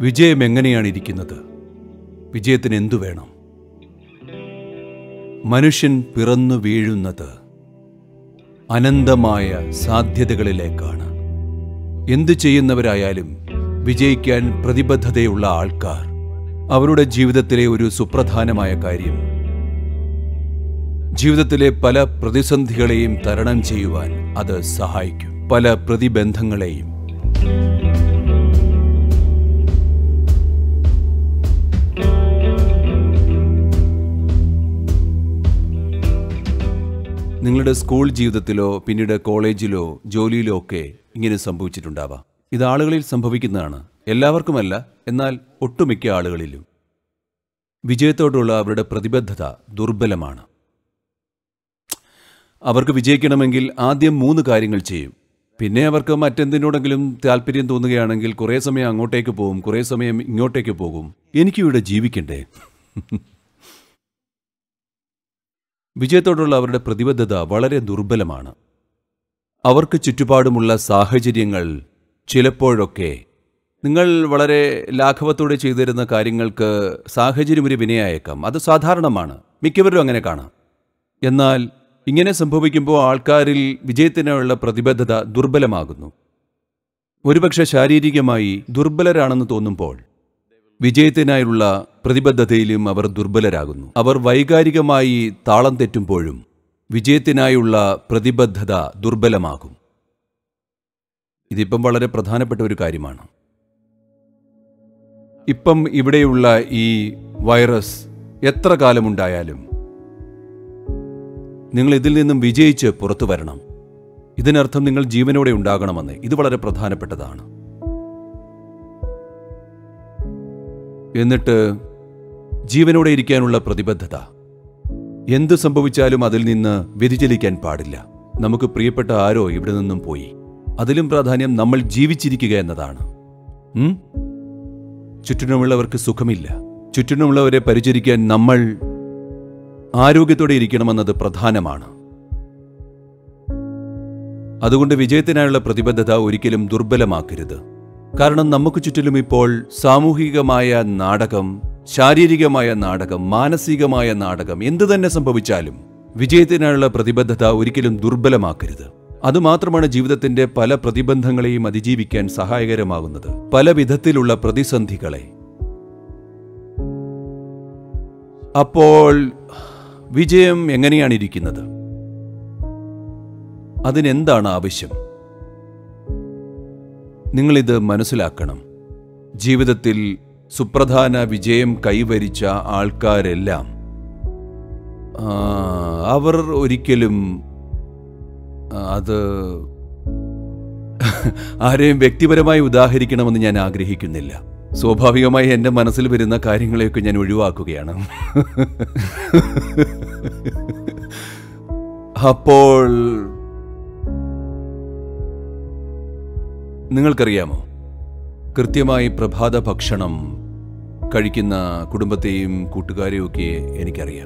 വിജയം എങ്ങനെയാണ് ഇരിക്കുന്നത് വിജയത്തിന് എന്തു വേണം മനുഷ്യൻ പിറന്നു വീഴുന്നത് അനന്തമായ സാധ്യതകളിലേക്കാണ് എന്തു ചെയ്യുന്നവരായാലും വിജയിക്കാൻ പ്രതിബദ്ധതയുള്ള ആൾക്കാർ അവരുടെ ജീവിതത്തിലെ ഒരു സുപ്രധാനമായ കാര്യം ജീവിതത്തിലെ പല പ്രതിസന്ധികളെയും തരണം ചെയ്യുവാൻ അത് സഹായിക്കും പല പ്രതിബന്ധങ്ങളെയും നിങ്ങളുടെ സ്കൂൾ ജീവിതത്തിലോ പിന്നീട് കോളേജിലോ ജോലിയിലോ ഒക്കെ ഇങ്ങനെ സംഭവിച്ചിട്ടുണ്ടാവാം ഇത് ആളുകളിൽ സംഭവിക്കുന്നതാണ് എല്ലാവർക്കുമല്ല എന്നാൽ ഒട്ടുമിക്ക ആളുകളിലും വിജയത്തോടുള്ള അവരുടെ പ്രതിബദ്ധത ദുർബലമാണ് അവർക്ക് വിജയിക്കണമെങ്കിൽ ആദ്യം മൂന്ന് കാര്യങ്ങൾ ചെയ്യും പിന്നെ അവർക്ക് മറ്റെന്തിനോടെങ്കിലും താല്പര്യം തോന്നുകയാണെങ്കിൽ കുറേ സമയം അങ്ങോട്ടേക്ക് പോകും കുറേ സമയം ഇങ്ങോട്ടേക്ക് പോകും എനിക്കിവിടെ ജീവിക്കണ്ടേ വിജയത്തോടുള്ള അവരുടെ പ്രതിബദ്ധത വളരെ ദുർബലമാണ് അവർക്ക് ചുറ്റുപാടുമുള്ള സാഹചര്യങ്ങൾ ചിലപ്പോഴൊക്കെ നിങ്ങൾ വളരെ ലാഘവത്തോടെ ചെയ്തിരുന്ന കാര്യങ്ങൾക്ക് സാഹചര്യം ഒരു വിനയായേക്കാം അത് സാധാരണമാണ് മിക്കവരും അങ്ങനെ കാണാം എന്നാൽ ഇങ്ങനെ സംഭവിക്കുമ്പോൾ ആൾക്കാരിൽ വിജയത്തിനുള്ള പ്രതിബദ്ധത ദുർബലമാകുന്നു ഒരുപക്ഷെ ശാരീരികമായി ദുർബലരാണെന്ന് തോന്നുമ്പോൾ വിജയത്തിനായുള്ള പ്രതിബദ്ധതയിലും അവർ ദുർബലരാകുന്നു അവർ വൈകാരികമായി താളം തെറ്റുമ്പോഴും വിജയത്തിനായുള്ള പ്രതിബദ്ധത ദുർബലമാകും ഇതിപ്പം വളരെ പ്രധാനപ്പെട്ട ഒരു കാര്യമാണ് ഇപ്പം ഇവിടെയുള്ള ഈ വൈറസ് എത്ര കാലമുണ്ടായാലും നിങ്ങൾ ഇതിൽ നിന്നും വിജയിച്ച് പുറത്തു വരണം ഇതിനർത്ഥം നിങ്ങൾ ജീവനോടെ ഉണ്ടാകണമെന്ന് ഇത് വളരെ പ്രധാനപ്പെട്ടതാണ് എന്നിട്ട് ജീവനോടെ ഇരിക്കാനുള്ള പ്രതിബദ്ധത എന്ത് സംഭവിച്ചാലും അതിൽ നിന്ന് വ്യതിചലിക്കാൻ പാടില്ല നമുക്ക് പ്രിയപ്പെട്ട ആരോ ഇവിടെ നിന്നും പോയി അതിലും പ്രാധാന്യം നമ്മൾ ജീവിച്ചിരിക്കുക എന്നതാണ് ഉം? ചുറ്റിനുമുള്ളവർക്ക് സുഖമില്ല ചുറ്റിനുമുള്ളവരെ പരിചരിക്കാൻ നമ്മൾ ആരോഗ്യത്തോടെ ഇരിക്കണമെന്നത് പ്രധാനമാണ് അതുകൊണ്ട് വിജയത്തിനായുള്ള പ്രതിബദ്ധത ഒരിക്കലും ദുർബലമാക്കരുത് കാരണം നമുക്ക് ചുറ്റിലും ഇപ്പോൾ സാമൂഹികമായ നാടകം ശാരീരികമായ നാടകം മാനസികമായ നാടകം എന്തു തന്നെ സംഭവിച്ചാലും വിജയത്തിനായുള്ള പ്രതിബദ്ധത ഒരിക്കലും ദുർബലമാക്കരുത് അതുമാത്രമാണ് ജീവിതത്തിന്റെ പല പ്രതിബന്ധങ്ങളെയും അതിജീവിക്കാൻ സഹായകരമാകുന്നത് പല വിധത്തിലുള്ള പ്രതിസന്ധികളെ അപ്പോൾ വിജയം എങ്ങനെയാണ് ഇരിക്കുന്നത് അതിനെന്താണ് ആവശ്യം നിങ്ങളിത് മനസ്സിലാക്കണം ജീവിതത്തിൽ സുപ്രധാന വിജയം കൈവരിച്ച ആൾക്കാരെല്ലാം ആ, അവർ ഒരിക്കലും ആ, അത് ആരെയും വ്യക്തിപരമായി ഉദാഹരിക്കണമെന്ന് ഞാൻ ആഗ്രഹിക്കുന്നില്ല സ്വാഭാവികമായി എൻ്റെ മനസ്സിൽ വരുന്ന കാര്യങ്ങളെയൊക്കെ ഞാൻ ഒഴിവാക്കുകയാണ് അപ്പോൾ നിങ്ങൾക്കറിയാമോ കൃത്യമായി പ്രഭാത ഭക്ഷണം കഴിക്കുന്ന കുടുംബത്തെയും കൂട്ടുകാരെയും ഒക്കെ എനിക്കറിയാം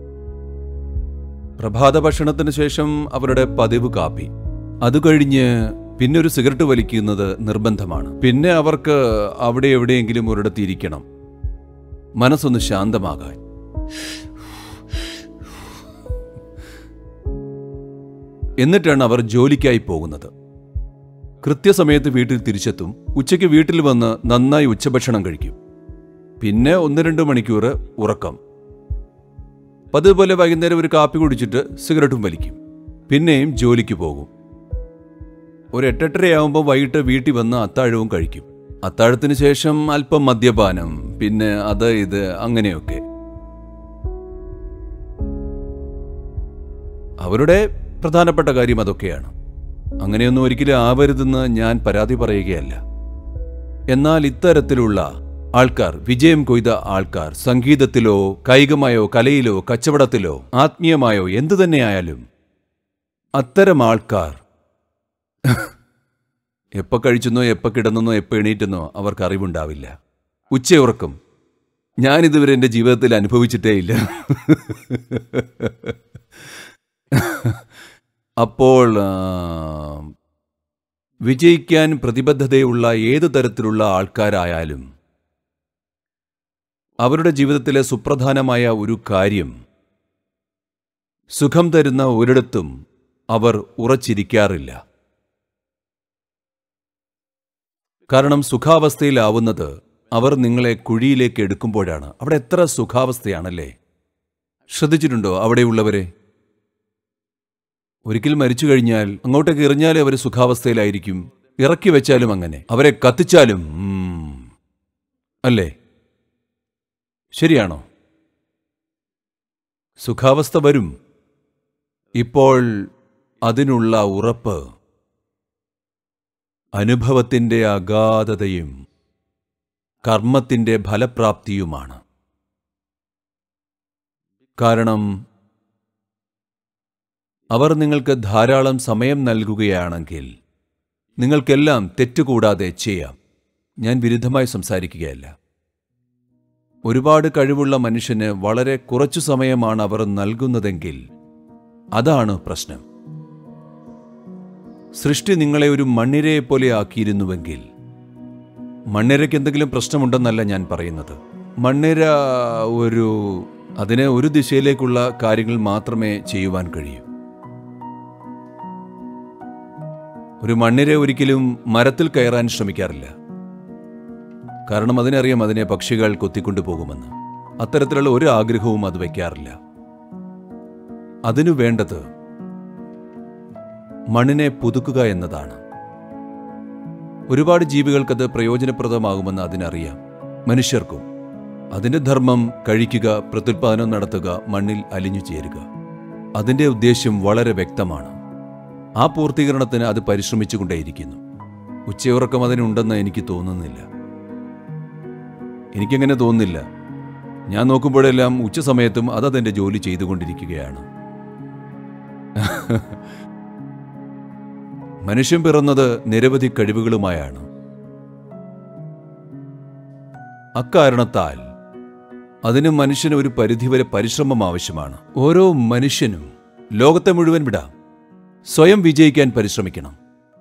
പ്രഭാത ഭക്ഷണത്തിന് ശേഷം അവരുടെ പതിവ് കാപ്പി അത് കഴിഞ്ഞ് പിന്നെ ഒരു സിഗരറ്റ് വലിക്കുന്നത് നിർബന്ധമാണ് പിന്നെ അവർക്ക് അവിടെ എവിടെയെങ്കിലും ഒരിടത്ത് ഇരിക്കണം മനസ്സൊന്ന് ശാന്തമാകാൻ എന്നിട്ടാണ് അവർ ജോലിക്കായി പോകുന്നത് കൃത്യസമയത്ത് വീട്ടിൽ തിരിച്ചെത്തും ഉച്ചയ്ക്ക് വീട്ടിൽ വന്ന് നന്നായി ഉച്ചഭക്ഷണം കഴിക്കും പിന്നെ ഒന്ന് രണ്ട് മണിക്കൂർ ഉറക്കം പതിപോലെ വൈകുന്നേരം ഒരു കാപ്പി കുടിച്ചിട്ട് സിഗരറ്റും വലിക്കും പിന്നെയും ജോലിക്ക് പോകും ഒരു എട്ടെട്ടരയാവുമ്പോൾ വൈകിട്ട് വീട്ടിൽ വന്ന് അത്താഴവും കഴിക്കും അത്താഴത്തിന് ശേഷം അല്പം മദ്യപാനം പിന്നെ അത് ഇത് അങ്ങനെയൊക്കെ അവരുടെ പ്രധാനപ്പെട്ട കാര്യം അതൊക്കെയാണ് അങ്ങനെയൊന്നും ഒരിക്കലും ആവരുതെന്ന് ഞാൻ പരാതി പറയുകയല്ല എന്നാൽ ഇത്തരത്തിലുള്ള ആൾക്കാർ വിജയം കൊയ്ത ആൾക്കാർ സംഗീതത്തിലോ കായികമായോ കലയിലോ കച്ചവടത്തിലോ ആത്മീയമായോ എന്തു തന്നെയായാലും അത്തരം ആൾക്കാർ എപ്പോ കഴിച്ചെന്നോ എപ്പോ കിടന്നെന്നോ എപ്പോ എണീറ്റെന്നോ അവർക്ക് അറിവുണ്ടാവില്ല ഉച്ചയുറക്കം ഞാനിതുവരെ എൻ്റെ ജീവിതത്തിൽ അനുഭവിച്ചിട്ടേ ഇല്ല അപ്പോൾ ആ, വിജയിക്കാൻ പ്രതിബദ്ധതയുള്ള ഏതു തരത്തിലുള്ള ആൾക്കാരായാലും അവരുടെ ജീവിതത്തിലെ സുപ്രധാനമായ ഒരു കാര്യം സുഖം തരുന്ന ഒരിടത്തും അവർ ഉറച്ചിരിക്കാറില്ല കാരണം സുഖാവസ്ഥയിലാവുന്നത് അവർ നിങ്ങളെ കുഴിയിലേക്ക് എടുക്കുമ്പോഴാണ് അവിടെ എത്ര സുഖാവസ്ഥയാണല്ലേ ശ്രദ്ധിച്ചിട്ടുണ്ടോ അവിടെയുള്ളവരെ ഒരിക്കൽ മരിച്ചു കഴിഞ്ഞാൽ അങ്ങോട്ടേക്ക് എറിഞ്ഞാലേ അവർ സുഖാവസ്ഥയിലായിരിക്കും ഇറക്കി വെച്ചാലും അങ്ങനെ അവരെ കത്തിച്ചാലും ഉം, അല്ലേ ശരിയാണോ സുഖാവസ്ഥ വരും ഇപ്പോൾ അതിനുള്ള ഉറപ്പ് അനുഭവത്തിൻ്റെ അഗാധതയും കർമ്മത്തിൻ്റെ ഫലപ്രാപ്തിയുമാണ് കാരണം അവർ നിങ്ങൾക്ക് ധാരാളം സമയം നൽകുകയാണെങ്കിൽ നിങ്ങൾക്കെല്ലാം തെറ്റുകൂടാതെ ചെയ്യാം ഞാൻ വിരുദ്ധമായി സംസാരിക്കുകയല്ല ഒരുപാട് കഴിവുള്ള മനുഷ്യന് വളരെ കുറച്ചു സമയമാണ് അവർ നൽകുന്നതെങ്കിൽ അതാണ് പ്രശ്നം സൃഷ്ടി നിങ്ങളെ ഒരു മണ്ണിരയെ പോലെ ആക്കിയിരുന്നുവെങ്കിൽ മണ്ണിരയ്ക്ക് എന്തെങ്കിലും പ്രശ്നമുണ്ടെന്നല്ല ഞാൻ പറയുന്നത് മണ്ണിര ഒരു അതിന് ഒരു ദിശയിലേക്കുള്ള കാര്യങ്ങൾ മാത്രമേ ചെയ്യുവാൻ കഴിയൂ ഒരു മണ്ണിര ഒരിക്കലും മരത്തിൽ കയറാൻ ശ്രമിക്കാറില്ല കാരണം അതിനറിയാം അതിനെ പക്ഷികൾ കൊത്തിക്കൊണ്ടു പോകുമെന്ന് അത്തരത്തിലുള്ള ഒരു ആഗ്രഹവും അത് വയ്ക്കാറില്ല അതിനു വേണ്ടത് മണ്ണിനെ പുതുക്കുക എന്നതാണ് ഒരുപാട് ജീവികൾക്കത് പ്രയോജനപ്രദമാകുമെന്ന് അതിനറിയാം മനുഷ്യർക്കും അതിന്റെ ധർമ്മം കഴിക്കുക പ്രത്യുൽപാദനം നടത്തുക മണ്ണിൽ അലിഞ്ഞു ചേരുക അതിന്റെ ഉദ്ദേശ്യം വളരെ വ്യക്തമാണ് ആ പൂർത്തീകരണത്തിന് അത് പരിശ്രമിച്ചുകൊണ്ടേയിരിക്കുന്നു ഉച്ചയുറക്കം അതിനുണ്ടെന്ന് എനിക്ക് തോന്നുന്നില്ല എനിക്കങ്ങനെ തോന്നുന്നില്ല ഞാൻ നോക്കുമ്പോഴെല്ലാം ഉച്ച സമയത്തും അത് അതെന്റെ ജോലി ചെയ്തുകൊണ്ടിരിക്കുകയാണ് മനുഷ്യൻ പിറന്നത് നിരവധി കഴിവുകളുമായാണ് അക്കാരണത്താൽ അതിന് മനുഷ്യന് ഒരു പരിധിവരെ പരിശ്രമം ആവശ്യമാണ് ഓരോ മനുഷ്യനും ലോകത്തെ മുഴുവൻ വിടാം സ്വയം വിജയിക്കാൻ പരിശ്രമിക്കണം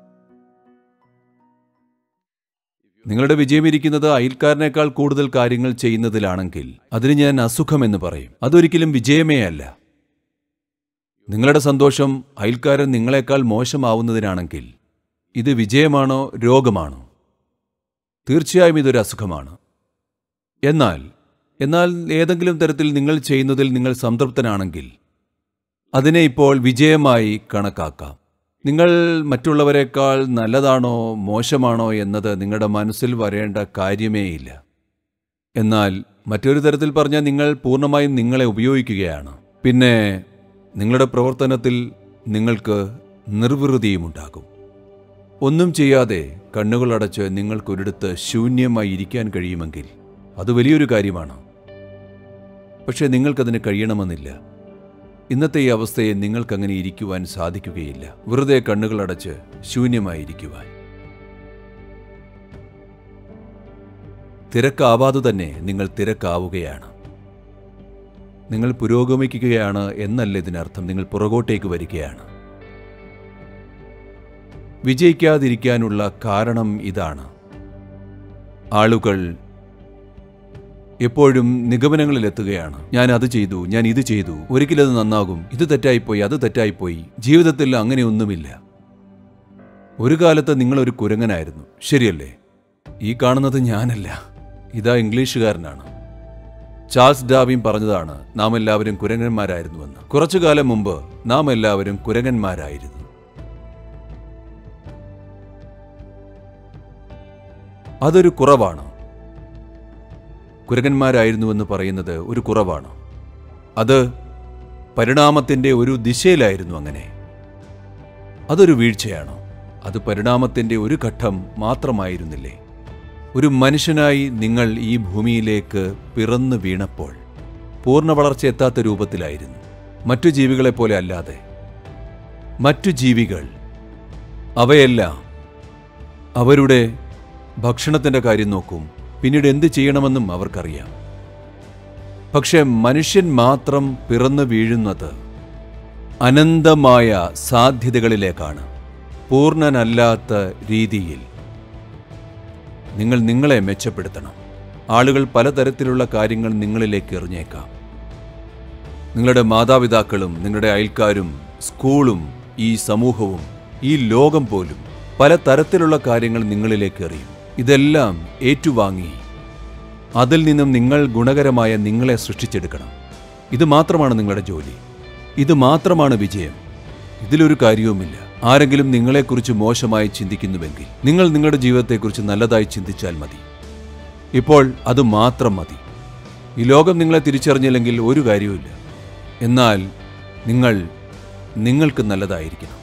നിങ്ങളുടെ വിജയം ഇരിക്കുന്നത് അയൽക്കാരനേക്കാൾ കൂടുതൽ കാര്യങ്ങൾ ചെയ്യുന്നതിലാണെങ്കിൽ അതിന് ഞാൻ അസുഖമെന്ന് പറയും അതൊരിക്കലും വിജയമേ അല്ല നിങ്ങളുടെ സന്തോഷം അയൽക്കാരൻ നിങ്ങളെക്കാൾ മോശമാവുന്നതിനാണെങ്കിൽ ഇത് വിജയമാണോ രോഗമാണോ തീർച്ചയായും ഇതൊരു അസുഖമാണ് എന്നാൽ എന്നാൽ ഏതെങ്കിലും തരത്തിൽ നിങ്ങൾ ചെയ്യുന്നതിൽ നിങ്ങൾ സംതൃപ്തനാണെങ്കിൽ അതിനെ ഇപ്പോൾ വിജയമായി കണക്കാക്കാം നിങ്ങൾ മറ്റുള്ളവരെക്കാൾ നല്ലതാണോ മോശമാണോ എന്നത് നിങ്ങളുടെ മനസ്സിൽ വരേണ്ട കാര്യമേയില്ല എന്നാൽ മറ്റൊരു തരത്തിൽ പറഞ്ഞാൽ നിങ്ങൾ പൂർണ്ണമായും നിങ്ങളെ ഉപയോഗിക്കുകയാണ് പിന്നെ നിങ്ങളുടെ പ്രവർത്തനത്തിൽ നിങ്ങൾക്ക് നിർവൃതിയുമുണ്ടാകും ഒന്നും ചെയ്യാതെ കണ്ണുകളടച്ച് നിങ്ങൾക്കൊരിടത്ത് ശൂന്യമായി ഇരിക്കാൻ കഴിയുമെങ്കിൽ അത് വലിയൊരു കാര്യമാണ് പക്ഷേ നിങ്ങൾക്കതിന് കഴിയണമെന്നില്ല ഇന്നത്തെ ഈ അവസ്ഥയെ നിങ്ങൾക്കങ്ങനെ ഇരിക്കുവാൻ സാധിക്കുകയില്ല വെറുതെ കണ്ണുകളടച്ച് ശൂന്യമായിരിക്കുവാൻ തിരക്കാവാതെ തന്നെ നിങ്ങൾ തിരക്കാവുകയാണ് നിങ്ങൾ പുരോഗമിക്കുകയാണ് എന്നല്ല ഇതിനർത്ഥം നിങ്ങൾ പുറകോട്ടേക്ക് വരികയാണ് വിജയിക്കാതിരിക്കാനുള്ള കാരണം ഇതാണ് ആളുകൾ എപ്പോഴും നിഗമനങ്ങളിലെത്തുകയാണ് ഞാൻ അത് ചെയ്തു ഞാൻ ഇത് ചെയ്തു ഒരിക്കലത് നന്നാകും ഇത് തെറ്റായിപ്പോയി അത് തെറ്റായിപ്പോയി ജീവിതത്തിൽ അങ്ങനെയൊന്നുമില്ല ഒരു കാലത്ത് നിങ്ങളൊരു കുരങ്ങനായിരുന്നു ശരിയല്ലേ ഈ കാണുന്നത് ഞാനല്ല ഇതാ ഇംഗ്ലീഷുകാരനാണ് ചാൾസ് ഡാവിൻ പറഞ്ഞതാണ് നാം എല്ലാവരും കുരങ്ങന്മാരായിരുന്നുവെന്ന് കുറച്ചു കാലം മുമ്പ് നാം എല്ലാവരും കുരങ്ങന്മാരായിരുന്നു അതൊരു കുറവാണ് കുരങ്ങന്മാരായിരുന്നുവെന്ന് പറയുന്നത് ഒരു കുറവാണ് അത് പരിണാമത്തിൻ്റെ ഒരു ദിശയിലായിരുന്നു അങ്ങനെ അതൊരു വീഴ്ചയാണോ അത് പരിണാമത്തിൻ്റെ ഒരു ഘട്ടം മാത്രമായിരുന്നില്ലേ ഒരു മനുഷ്യനായി നിങ്ങൾ ഈ ഭൂമിയിലേക്ക് പിറന്നു വീണപ്പോൾ പൂർണ്ണ വളർച്ച എത്താത്ത രൂപത്തിലായിരുന്നു മറ്റു ജീവികളെപ്പോലെ അല്ലാതെ മറ്റു ജീവികൾ അവയെല്ലാം അവരുടെ ഭക്ഷണത്തിൻ്റെ കാര്യം നോക്കും പിന്നീട് എന്ത് ചെയ്യണമെന്നും അവർക്കറിയാം പക്ഷെ മനുഷ്യൻ മാത്രം പിറന്നു വീഴുന്നത് അനന്തമായ സാധ്യതകളിലേക്കാണ് പൂർണ്ണനല്ലാത്ത രീതിയിൽ നിങ്ങൾ നിങ്ങളെ മെച്ചപ്പെടുത്തണം ആളുകൾ പലതരത്തിലുള്ള കാര്യങ്ങൾ നിങ്ങളിലേക്ക് എറിഞ്ഞേക്കാം നിങ്ങളുടെ മാതാപിതാക്കളും നിങ്ങളുടെ അയൽക്കാരും സ്കൂളും ഈ സമൂഹവും ഈ ലോകം പോലും പല തരത്തിലുള്ള കാര്യങ്ങൾ നിങ്ങളിലേക്ക് എറിയും ഇതെല്ലാം ഏറ്റുവാങ്ങി അതിൽ നിന്നും നിങ്ങൾ ഗുണകരമായ നിങ്ങളെ സൃഷ്ടിച്ചെടുക്കണം ഇത് മാത്രമാണ് നിങ്ങളുടെ ജോലി ഇത് മാത്രമാണ് വിജയം ഇതിലൊരു കാര്യവുമില്ല ആരെങ്കിലും നിങ്ങളെക്കുറിച്ച് മോശമായി ചിന്തിക്കുന്നുവെങ്കിൽ നിങ്ങൾ നിങ്ങളുടെ ജീവിതത്തെക്കുറിച്ച് നല്ലതായി ചിന്തിച്ചാൽ മതി ഇപ്പോൾ അത് മാത്രം മതി ഈ ലോകം നിങ്ങളെ തിരിച്ചറിഞ്ഞില്ലെങ്കിൽ ഒരു കാര്യവുമില്ല എന്നാൽ നിങ്ങൾ നിങ്ങൾക്ക് നല്ലതായിരിക്കണം